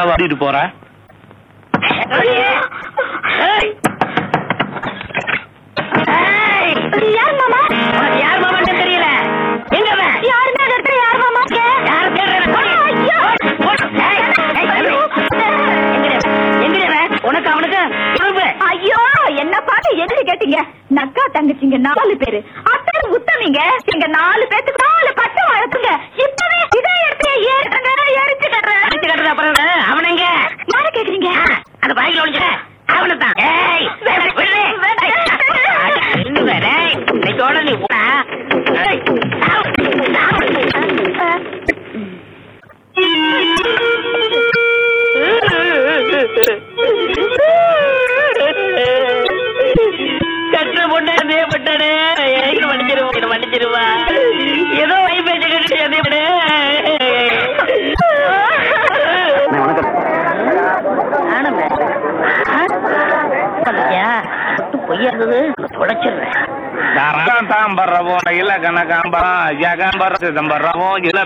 அக்காவை அடிட்டு போற யார் மாமா உனக்கு யார் மாமான்னு தெரியல எங்க அவன்? யாருமே அந்த இடத்துல யார் மாமா யாரை தேடுறேன்? போடி. ஐயோ. போடி. ஏய், ஏய், தம்பி. எங்கடி அவன்? எங்கடி அவன்? உனக்கு அவனுக்கு தொடர்பு. ஐயோ என்ன பார்த்து எதுக்கு கேட்டீங்க நக்கா தங்கச்சிங்க நாலு பேரு அத்தனை உத்தமிங்க எங்க நாலு பேத்துக்கு நாலு பட்டு வளர்த்துங்க இப்பவே இதே இடத்துல ஏறுங்க எரிச்சு கட்டுறேன் அடிச்சு கட்டுறது அப்புறம் என்ன? அவன் எங்க? யார கேக்குறீங்க ஆ, அந்த பாய்க்குள்ள ஒளிஞ்சுக்க. அவனைத்தான். ஏய், விடு, விடு. ஏய், நின்னு வேற. இன்னைக்கோட நீ போடா. ஏய், சாவு, சாவு. கட்டுற பொண்ணு அதே பட்டானே எனக்கு மன்னிச்சிருவா என்ன மன்னிச்சிருவா ஏதோ வை பேச்ச கட்டுட்டு அதே பண்ணு ஆனந்த பொய்யா இருந்தது உடைச்சிடுறேன் தாராளம் தாம்பர்றவும் இல்ல கணக்காம்பரம் ஜகம்பரம் சிதம்பரம் இல்ல